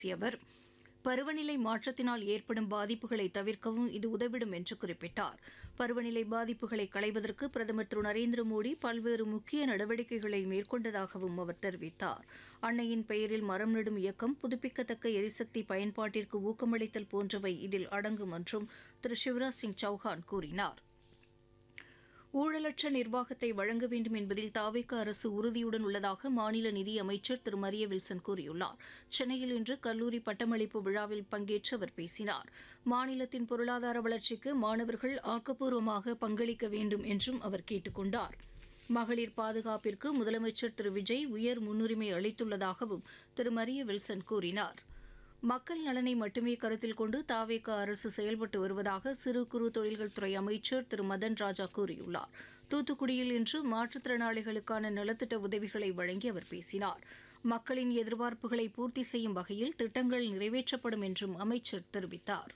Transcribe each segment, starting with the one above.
பேசிய அவர் பருவநிலை மாற்றத்தினால் ஏற்படும் பாதிப்புகளை தவிர்க்கவும் இது உதவிடும் என்று குறிப்பிட்டார் பருவநிலை பாதிப்புகளை களைவதற்கு பிரதமர் திரு நரேந்திர மோடி பல்வேறு முக்கிய நடவடிக்கைகளை மேற்கொண்டதாகவும் அவர் தெரிவித்தார் அன்னையின் பெயரில் மரம் நடும் இயக்கம் புதுப்பிக்கத்தக்க எரிசக்தி பயன்பாட்டிற்கு ஊக்கமளித்தல் போன்றவை இதில் அடங்கும் என்றும் திரு சிவராஜ் சிங் சௌஹான் கூறினார் ஊழலற்ற நிர்வாகத்தை வழங்க வேண்டும் என்பதில் தாவேக அரசு உறுதியுடன் உள்ளதாக மாநில நிதி அமைச்சர் திரு மரிய வில்சன் கூறியுள்ளார் சென்னையில் இன்று கல்லூரி பட்டமளிப்பு விழாவில் பங்கேற்று அவர் பேசினார் மாநிலத்தின் பொருளாதார வளர்ச்சிக்கு மாணவர்கள் ஆக்கப்பூர்வமாக பங்களிக்க வேண்டும் என்றும் அவர் கேட்டுக் கொண்டார் மகளிர் பாதுகாப்பிற்கு முதலமைச்சர் திரு விஜய் உயர் முன்னுரிமை அளித்துள்ளதாகவும் திரு மரிய வில்சன் கூறினார் மக்கள் நலனை மட்டுமே கருத்தில் கொண்டு தாவேக அரசு செயல்பட்டு வருவதாக சிறு குறு தொழில்கள் துறை அமைச்சர் திரு மதன் ராஜா கூறியுள்ளார் தூத்துக்குடியில் இன்று மாற்றுத்திறனாளிகளுக்கான நலத்திட்ட உதவிகளை வழங்கி அவர் பேசினார் மக்களின் எதிர்பார்ப்புகளை பூர்த்தி செய்யும் வகையில் திட்டங்கள் நிறைவேற்றப்படும் என்றும் அமைச்சர் தெரிவித்தார்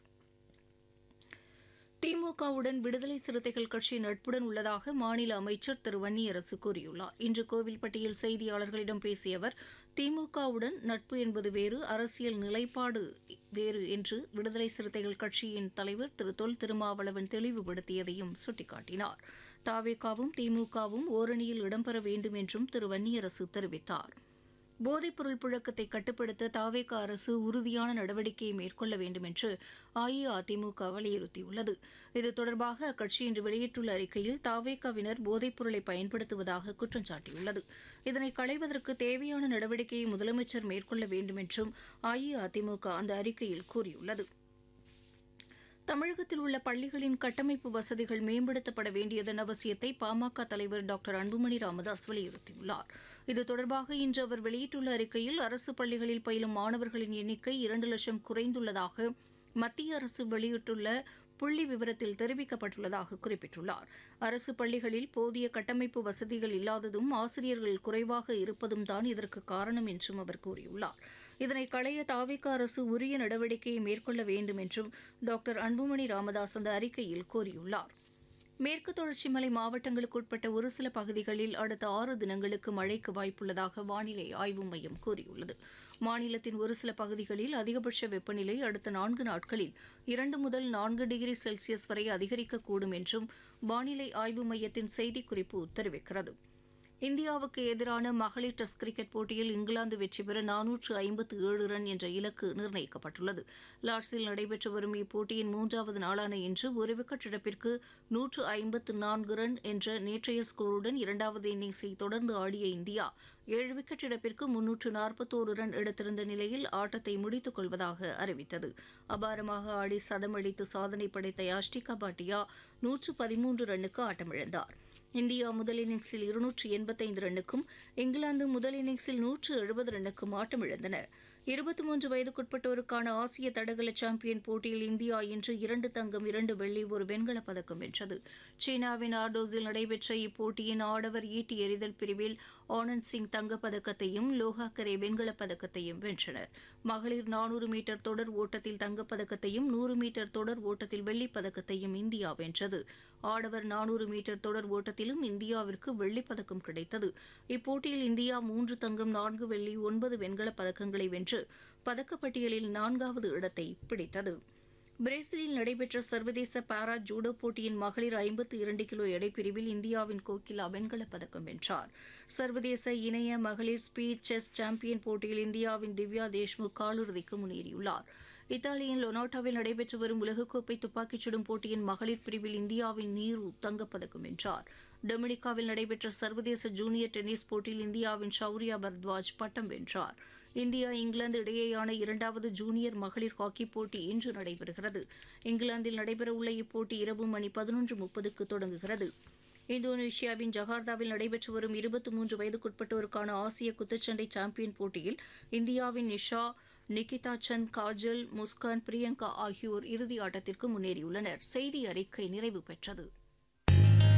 திமுகவுடன் விடுதலை சிறுத்தைகள் கட்சி நட்புடன் உள்ளதாக மாநில அமைச்சர் திரு வன்னியரசு கூறியுள்ளார் இன்று கோவில்பட்டியில் செய்தியாளர்களிடம் பேசிய அவர் திமுகவுடன் நட்பு என்பது வேறு அரசியல் நிலைப்பாடு வேறு என்று விடுதலை சிறுத்தைகள் கட்சியின் தலைவர் திரு தொல் திருமாவளவன் தெளிவுபடுத்தியதையும் சுட்டிக்காட்டினார் தாவேகாவும் திமுகவும் ஓரணியில் இடம்பெற வேண்டும் என்றும் திரு வன்னியரசு தெரிவித்தார் போதைப்பொருள் புழக்கத்தை கட்டுப்படுத்த தாவேக அரசு உறுதியான நடவடிக்கையை மேற்கொள்ள வேண்டும் என்று அஇஅதிமுக வலியுறுத்தியுள்ளது இது தொடர்பாக அக்கட்சி இன்று வெளியிட்டுள்ள அறிக்கையில் தாவேகாவினர் போதைப்பொருளை பயன்படுத்துவதாக குற்றம் சாட்டியுள்ளது இதனை களைவதற்கு தேவையான நடவடிக்கையை முதலமைச்சர் மேற்கொள்ள வேண்டும் என்றும் அஇஅதிமுக அந்த அறிக்கையில் கூறியுள்ளது தமிழகத்தில் உள்ள பள்ளிகளின் கட்டமைப்பு வசதிகள் மேம்படுத்தப்பட வேண்டியதன் அவசியத்தை பாமக தலைவர் டாக்டர் அன்புமணி ராமதாஸ் வலியுறுத்தியுள்ளார் இது தொடர்பாக இன்று அவர் வெளியிட்டுள்ள அறிக்கையில் அரசு பள்ளிகளில் பயிலும் மாணவர்களின் எண்ணிக்கை இரண்டு லட்சம் குறைந்துள்ளதாக மத்திய அரசு வெளியிட்டுள்ள புள்ளி விவரத்தில் தெரிவிக்கப்பட்டுள்ளதாக குறிப்பிட்டுள்ளார் அரசு பள்ளிகளில் போதிய கட்டமைப்பு வசதிகள் இல்லாததும் ஆசிரியர்கள் குறைவாக இருப்பதும் தான் இதற்கு காரணம் என்றும் அவர் கூறியுள்ளார் இதனை களைய தாவிக அரசு உரிய நடவடிக்கையை மேற்கொள்ள வேண்டும் என்றும் டாக்டர் அன்புமணி ராமதாஸ் அந்த அறிக்கையில் கூறியுள்ளார் மேற்கு தொடர்ச்சி மலை மாவட்டங்களுக்கு உட்பட்ட ஒரு சில பகுதிகளில் அடுத்த ஆறு தினங்களுக்கு மழைக்கு வாய்ப்புள்ளதாக வானிலை ஆய்வு மையம் கூறியுள்ளது மாநிலத்தின் ஒரு சில பகுதிகளில் அதிகபட்ச வெப்பநிலை அடுத்த நான்கு நாட்களில் இரண்டு முதல் நான்கு டிகிரி செல்சியஸ் வரை அதிகரிக்கக்கூடும் என்றும் வானிலை ஆய்வு மையத்தின் செய்திக்குறிப்பு தெரிவிக்கிறது இந்தியாவுக்கு எதிரான மகளிர் டெஸ்ட் கிரிக்கெட் போட்டியில் இங்கிலாந்து வெற்றி பெற நானூற்று ஐம்பத்து ஏழு ரன் என்ற இலக்கு நிர்ணயிக்கப்பட்டுள்ளது லார்ட்ஸில் நடைபெற்று வரும் இப்போட்டியின் மூன்றாவது நாளான இன்று ஒரு விக்கெட் இழப்பிற்கு நூற்று ஐம்பத்து நான்கு ரன் என்ற நேற்றைய ஸ்கோருடன் இரண்டாவது இன்னிங்ஸை தொடர்ந்து ஆடிய இந்தியா ஏழு விக்கெட் இழப்பிற்கு முன்னூற்று நாற்பத்தோரு ரன் எடுத்திருந்த நிலையில் ஆட்டத்தை முடித்துக் கொள்வதாக அறிவித்தது அபாரமாக ஆடி சதமடித்து சாதனை படைத்த யாஷ்டிகா பாட்டியா நூற்று பதிமூன்று ரன்னுக்கு ஆட்டமிழந்தார் இந்தியா முதல் இன்னிங்ஸில் இருநூற்று எண்பத்தைந்து ரன்னுக்கும் இங்கிலாந்து முதல் இன்னிங்ஸில் நூற்று எழுபது ரன்னுக்கும் ஆட்டமிழந்தன இருபத்தி மூன்று வயதுக்குட்பட்டோருக்கான ஆசிய தடகள சாம்பியன் போட்டியில் இந்தியா இன்று இரண்டு தங்கம் இரண்டு வெள்ளி ஒரு வெண்கலப் பதக்கம் வென்றது சீனாவின் ஆர்டோஸில் நடைபெற்ற இப்போட்டியின் ஆடவர் ஈட்டி எறிதல் பிரிவில் ஆனந்த் சிங் தங்கப்பதக்கத்தையும் லோகாக்கரே வெண்கலப் பதக்கத்தையும் வென்றனர் மகளிர் நானூறு மீட்டர் தொடர் ஓட்டத்தில் தங்கப்பதக்கத்தையும் நூறு மீட்டர் தொடர் ஓட்டத்தில் வெள்ளிப் பதக்கத்தையும் இந்தியா வென்றது ஆடவர் நானூறு மீட்டர் தொடர் ஓட்டத்திலும் இந்தியாவிற்கு வெள்ளிப் பதக்கம் கிடைத்தது இப்போட்டியில் இந்தியா மூன்று தங்கம் நான்கு வெள்ளி ஒன்பது வெண்கலப் பதக்கங்களை வென்று பதக்கப்பட்டியலில் நான்காவது இடத்தை பிடித்தது பிரேசிலில் நடைபெற்ற சர்வதேச பாரா ஜூடோ போட்டியின் மகளிர் ஐம்பத்து இரண்டு கிலோ எடைப்பிரிவில் இந்தியாவின் கோகிலா வெண்கலப் பதக்கம் வென்றார் சர்வதேச இணைய மகளிர் ஸ்பீட் செஸ் சாம்பியன் போட்டியில் இந்தியாவின் திவ்யா தேஷ்முக் காலிறுதிக்கு முன்னேறியுள்ளார் இத்தாலியின் லொனாட்டாவில் நடைபெற்று வரும் உலகக்கோப்பை துப்பாக்கிச் சுடும் போட்டியின் மகளிர் பிரிவில் இந்தியாவின் நீரு தங்கப்பதக்கம் வென்றார் டொமினிகாவில் நடைபெற்ற சர்வதேச ஜூனியர் டென்னிஸ் போட்டியில் இந்தியாவின் ஷௌரியா பர்த்வாஜ் பட்டம் வென்றார் இந்தியா இங்கிலாந்து இடையேயான இரண்டாவது ஜூனியர் மகளிர் ஹாக்கி போட்டி இன்று நடைபெறுகிறது இங்கிலாந்தில் நடைபெறவுள்ள இப்போட்டி இரவு மணி பதினொன்று முப்பதுக்கு தொடங்குகிறது இந்தோனேஷியாவின் ஜகார்த்தாவில் நடைபெற்று வரும் இருபத்தி மூன்று வயதுக்குட்பட்டோருக்கான ஆசிய குத்துச்சண்டை சாம்பியன் போட்டியில் இந்தியாவின் நிஷா நிகிதா சந்த் காஜல் முஸ்கான் பிரியங்கா ஆகியோர் இறுதி ஆட்டத்திற்கு முன்னேறியுள்ளனர் செய்தி அறிக்கை நிறைவு பெற்றது